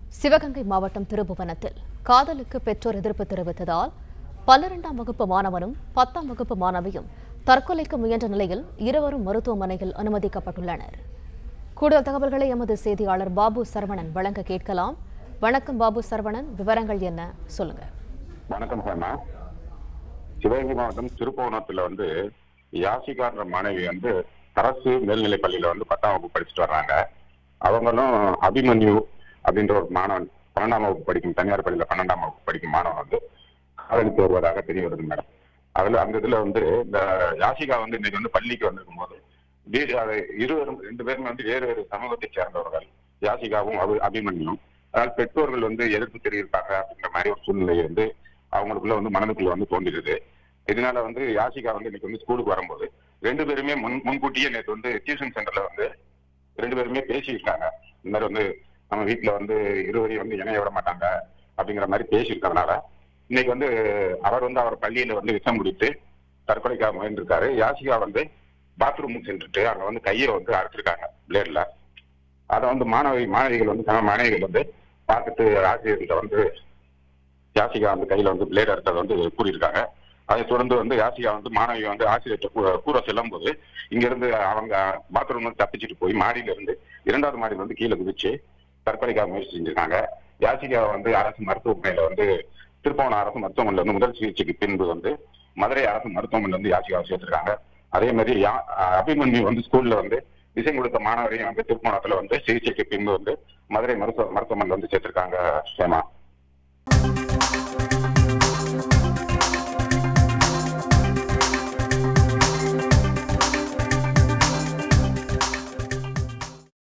சிவகங்கை மாவட்டம் திருபுவனத்தில் காதலுக்கு பெற்றோர் எதிர்ப்பு தெரிவித்ததால் பன்னிரெண்டாம் வகுப்பு மாணவனும் பத்தாம் வகுப்பு மாணவியும் தற்கொலைக்கு முயன்ற நிலையில் இருவரும் மருத்துவமனையில் அனுமதிக்கப்பட்டுள்ளனர் கூடுதல் தகவல்களை எமது செய்தியாளர் பாபு சரவணன் வழங்க கேட்கலாம் வணக்கம் பாபு சரவணன் விவரங்கள் என்ன சொல்லுங்க வணக்கம் ஹேமா சிவகங்கை மாவட்டம் திருப்பவனத்துல வந்து யாசிகான்ற மாணவி வந்து அரசு மேல்நிலைப் பள்ளியில வந்து பத்தாம் வகுப்பு படிச்சுட்டு வர்றாங்க அவங்களும் அபிமன்யு அப்படின்ற ஒரு மாணவன் பன்னெண்டாம் வகுப்பு படிக்கும் தனியார் பள்ளியில பன்னெண்டாம் வகுப்பு படிக்கும் மாணவன் வந்து காதலித்து வருவதாக தெரிய வருது மேடம் அதுல அந்த இதுல வந்து இந்த யாசிகா வந்து இன்னைக்கு வந்து பள்ளிக்கு வந்திருக்கும் போது வீடு அது இருவரும் ரெண்டு பேரும் வந்து வேறு வேறு சமூகத்தை சேர்ந்தவர்கள் யாசிகாவும் அபி அபிமன்யும் அதனால் பெற்றோர்கள் வந்து எதிர்ப்பு தெரிவிப்பாங்க அப்படிங்கிற மாதிரி ஒரு சூழ்நிலை வந்து அவங்களுக்குள்ள வந்து மனதுக்குள்ள வந்து தோன்றிடுது இதனால வந்து யாசிகா வந்து இன்னைக்கு வந்து ஸ்கூலுக்கு வரும்போது ரெண்டு பேருமே முன் முன்கூட்டியே நேற்று வந்து டியூஷன் சென்டர்ல வந்து ரெண்டு பேருமே பேசியிருக்காங்க இந்த மாதிரி வந்து நம்ம வீட்டுல வந்து இருவரையும் வந்து இணைய விட மாட்டாங்க அப்படிங்கிற மாதிரி பேசியிருக்கறதுனால இன்னைக்கு வந்து அவர் வந்து அவர் பள்ளியில வந்து விஷம் குடித்து தற்கொலைக்காக முயன்றிருக்காரு யாசிகா வந்து பாத்ரூமுக்கு சென்றுட்டு அங்க வந்து கையை வந்து அறுத்திருக்காங்க பிளேட்ல அதை வந்து மாணவி மாணவிகள் வந்து சம மாணவிகள் வந்து பார்த்துட்டு ஆசிரியர்கிட்ட வந்து யாசிகா வந்து கையில வந்து பிளேட் அறுத்ததை வந்து கூறியிருக்காங்க அதை தொடர்ந்து வந்து யாசிகா வந்து மாணவி வந்து ஆசிரியர்கிட்ட கூ- கூற செல்லும் போது இங்க இருந்து அவங்க பாத்ரூம் வந்து தப்பிச்சுட்டு போய் மாடியில இருந்து இரண்டாவது மாடியில வந்து கீழே குதிச்சு தற்கொலைக்காக முயற்சி செஞ்சிருக்காங்க யாசிகா வந்து அரசு மருத்துவமனையில வந்து திருப்பவனம் அரசு மருத்துவமனையில வந்து முதல் சிகிச்சைக்கு பின்பு வந்து மதுரை அரசு மருத்துவமனையில வந்து யாசிகாவை சேர்த்திருக்காங்க அதே மாதிரி யா- அபிமன்யு வந்து ஸ்கூல்ல வந்து விஷயம் கொடுத்த மாணவரையும் வந்து திருப்பவனத்துல வந்து சிகிச்சைக்கு பின்பு வந்து மதுரை மருத்துவ மருத்துவமனையில வந்து சேர்த்திருக்காங்க சேமா